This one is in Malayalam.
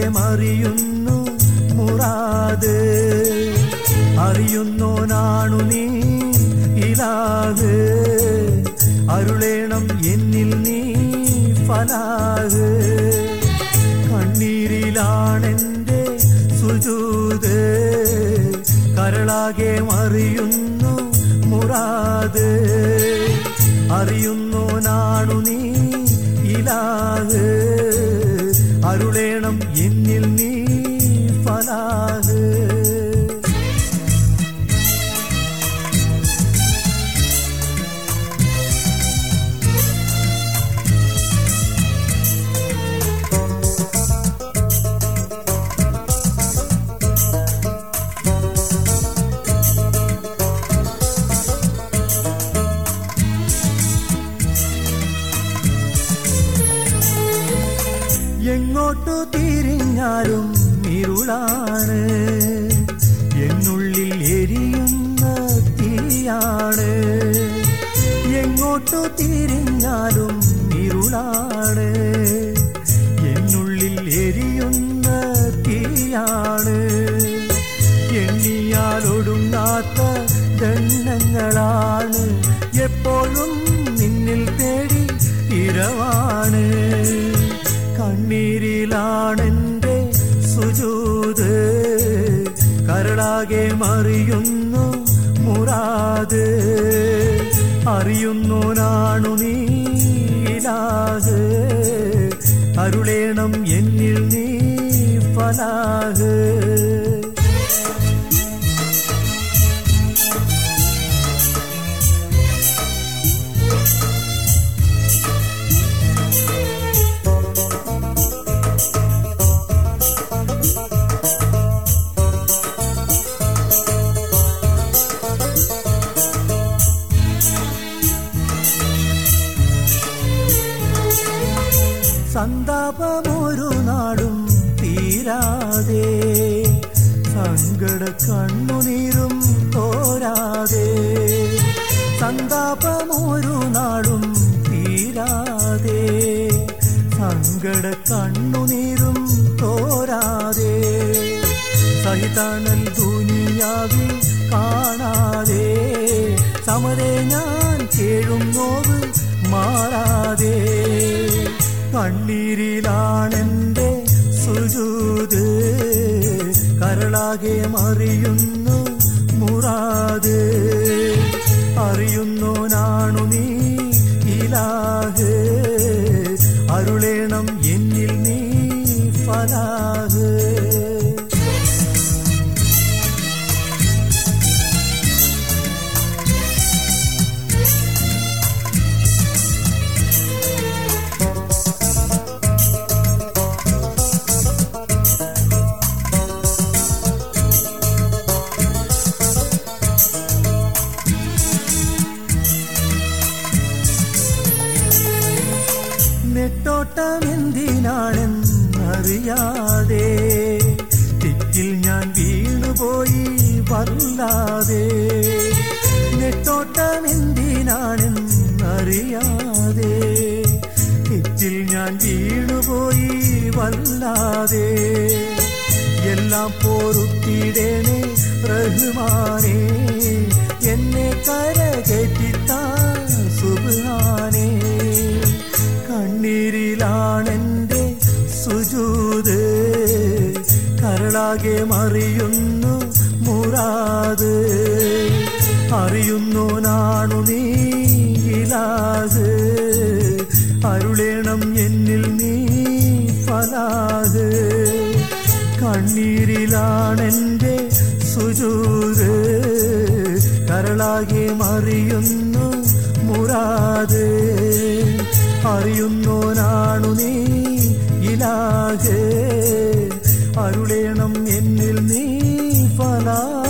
മറിയുന്നു മുറാത് അറിയുന്നോനാണു നീ ഇലാഹ് അരുളേണം എന്നിൽ നീ ഫലാഹ് കണ്ണീരിലാണെന്റെ സുജൂത് കരളാകെ മറിയുന്നു മുറാത് അറിയുന്നോനാണു നീ ഇലാഹ് അരുളേണം എന്നിൽ നീ ഫലാഹ് എങ്ങോട്ടു തിരിഞ്ഞാലും ഇരുളാണ് എന്നുള്ളിൽ എരിയുന്ന തീയാണ് എങ്ങോട്ടു തിരിഞ്ഞാലും ഇരുളാണ് എന്നുള്ളിൽ എരിയുന്ന തീയാണ് എണ്ണിയാലൊടുങ്ങാത്ത ദണ്ണങ്ങളാണ് എപ്പോഴും നിന്നിൽ തേടി ഇരവാണ് കണ്ണീരിലാണെന്റെ സുജൂത് കരളാകെ മറിയുന്നു മുറാത് അറിയുന്നോനാണു നീ ഇലാഹ് അരുളേണം എന്നിൽ നീ ഫലാഹ് സന്താപമൊരു നാടും തീരാതെ സങ്കട കണ്ണുനീരും തോരാതെ സന്താപമൊരു നാടും തീരാതെ സങ്കട കണ്ണുനീരും തോരാതെ സഹിതാനൽ ദുനിയാവിൽ കാണാതെ സമരെ ഞാൻ കേഴും നോവ് മാറാതെ കണ്ണീരിലാണെന്റെ സുജൂത് കരളാകെ മറിയുന്നു മുറാത് അറിയുന്നോനാണു നീ ഇലാഹ് അരുളേണം എന്നിൽ നീ ഫലാഹ് നെട്ടോട്ടമെന്തിനാണെന്നറിയാതെ തെറ്റിൽ ഞാൻ വീണുപോയി വല്ലാതെ നെട്ടോട്ടമെന്തിനാണെന്നറിയാതെ തെറ്റിൽ ഞാൻ വീണുപോയി വല്ലാതെ എല്ലാം പോറുത്തിടേണേ റഹ്മാനേ എന്നെ കരകയറ്റിത്താ സുബാനേ കണ്ണീരിലാണെന്റെ സുജൂത് കരളാകെ മറിയുന്നു മുറാത് അറിയുന്നോനാണു നീ ഇലാത് അരുളേണം എന്നിൽ നീ ഫലാത് കണ്ണീരിലാണെന്റെ സുജൂത് കരളാകെ മറിയുന്നു മുറാത് അറിയുന്നോനാണു നീ ഇലാഹ് അരുളേണം എന്നിൽ നീ ഫലാ